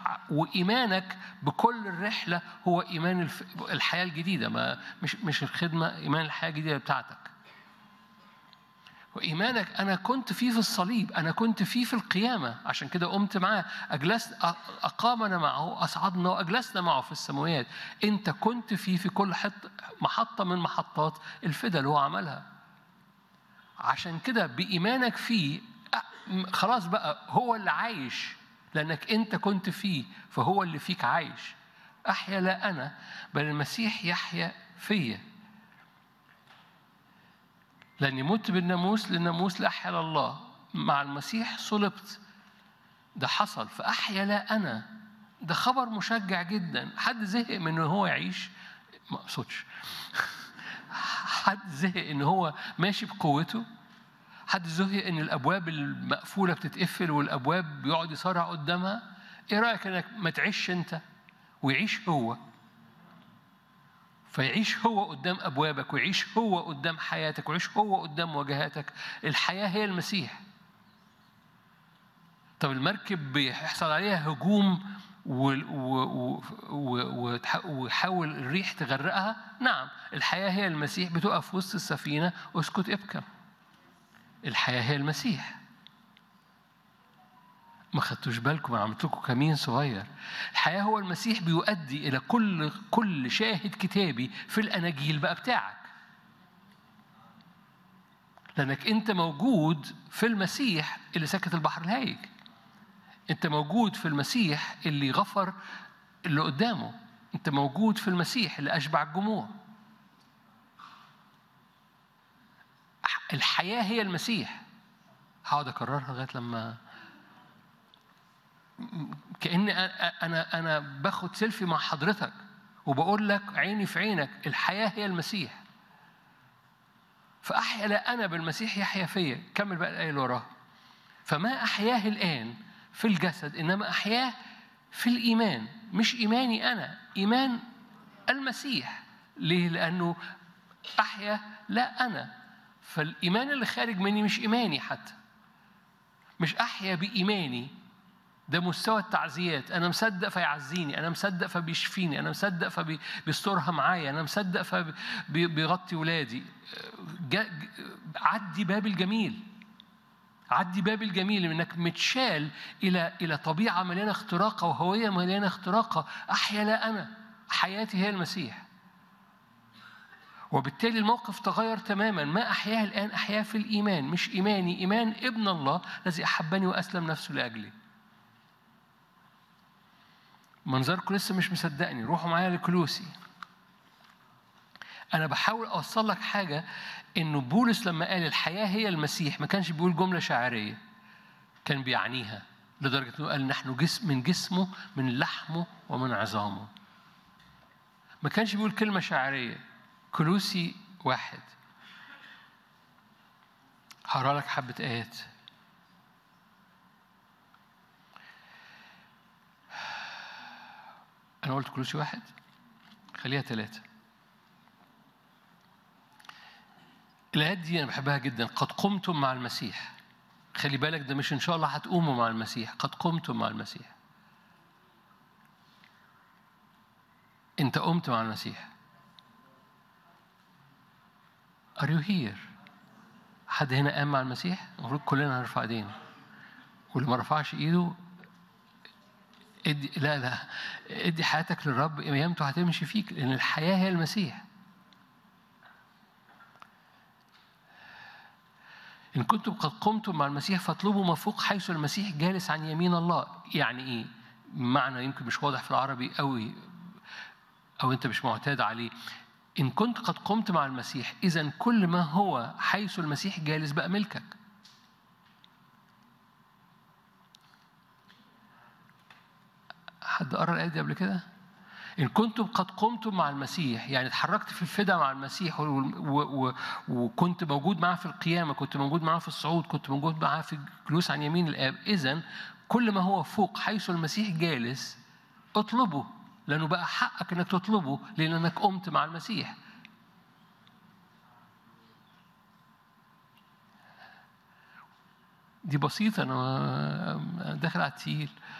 وإيمانك بكل الرحلة هو إيمان الف... الحياة الجديدة ما مش مش الخدمة إيمان الحياة الجديدة بتاعتك وإيمانك أنا كنت فيه في الصليب أنا كنت فيه في القيامة عشان كده قمت معاه أجلس أقامنا معه أصعدنا وأجلسنا معه في السماوات أنت كنت فيه في كل حط محطة من محطات الفدا اللي هو عملها عشان كده بإيمانك فيه خلاص بقى هو اللي عايش لأنك أنت كنت فيه فهو اللي فيك عايش أحيا لا أنا بل المسيح يحيا فيا لأني مت بالناموس للناموس لأحيا لله مع المسيح صلبت ده حصل فأحيا لا أنا ده خبر مشجع جدا حد زهق من إن هو يعيش ما أقصدش حد زهق إن هو ماشي بقوته حد زهق إن الأبواب المقفولة بتتقفل والأبواب بيقعد يصارع قدامها إيه رأيك إنك ما تعيش أنت ويعيش هو فيعيش هو قدام أبوابك ويعيش هو قدام حياتك ويعيش هو قدام واجهاتك الحياة هي المسيح طب المركب بيحصل عليها هجوم ويحاول الريح تغرقها نعم الحياة هي المسيح بتقف وسط السفينة اسكت ابكى الحياة هي المسيح ما خدتوش بالكم انا عملت لكم كمين صغير الحياه هو المسيح بيؤدي الى كل كل شاهد كتابي في الاناجيل بقى بتاعك لانك انت موجود في المسيح اللي سكت البحر الهايج انت موجود في المسيح اللي غفر اللي قدامه انت موجود في المسيح اللي اشبع الجموع الحياه هي المسيح هقعد اكررها لغايه لما كأن أنا أنا باخد سيلفي مع حضرتك وبقول لك عيني في عينك الحياة هي المسيح فأحيا لا أنا بالمسيح يحيا فيا كمل بقى الآية اللي وراها فما أحياه الآن في الجسد إنما أحياه في الإيمان مش إيماني أنا إيمان المسيح ليه؟ لأنه أحيا لا أنا فالإيمان اللي خارج مني مش إيماني حتى مش أحيا بإيماني ده مستوى التعزيات انا مصدق فيعزيني انا مصدق فبيشفيني انا مصدق فبيسترها معايا انا مصدق فبيغطي ولادي عدي باب الجميل عدي باب الجميل انك متشال الى الى طبيعه مليانه اختراقه وهويه مليانه اختراقه احيا لا انا حياتي هي المسيح وبالتالي الموقف تغير تماما ما احياه الان احياه في الايمان مش ايماني ايمان ابن الله الذي احبني واسلم نفسه لاجلي منظركم لسه مش مصدقني روحوا معايا لكلوسي انا بحاول اوصل لك حاجه انه بولس لما قال الحياه هي المسيح ما كانش بيقول جمله شاعريه كان بيعنيها لدرجه انه قال نحن جسم من جسمه من لحمه ومن عظامه ما كانش بيقول كلمه شاعريه كلوسي واحد هقرا لك حبه ايات أنا قلت كلوسي واحد خليها ثلاثة الآيات دي أنا بحبها جدا قد قمتم مع المسيح خلي بالك ده مش إن شاء الله هتقوموا مع المسيح قد قمتم مع المسيح أنت قمت مع المسيح Are you here؟ حد هنا قام مع المسيح؟ المفروض كلنا نرفع ايدينا واللي ما رفعش ايده ادي لا لا ادي حياتك للرب قيامته هتمشي فيك لان الحياه هي المسيح إن كنتم قد قمتم مع المسيح فاطلبوا ما فوق حيث المسيح جالس عن يمين الله يعني إيه؟ معنى يمكن مش واضح في العربي قوي أو أنت مش معتاد عليه إن كنت قد قمت مع المسيح إذا كل ما هو حيث المسيح جالس بقى ملكك حد قرأ الآية دي قبل كده؟ إن كنتم قد قمتم مع المسيح يعني اتحركت في الفدا مع المسيح و... و... وكنت موجود معاه في القيامة كنت موجود معاه في الصعود كنت موجود معاه في الجلوس عن يمين الآب إذا كل ما هو فوق حيث المسيح جالس اطلبه لأنه بقى حقك إنك تطلبه لأنك قمت مع المسيح دي بسيطة أنا داخل على التقيل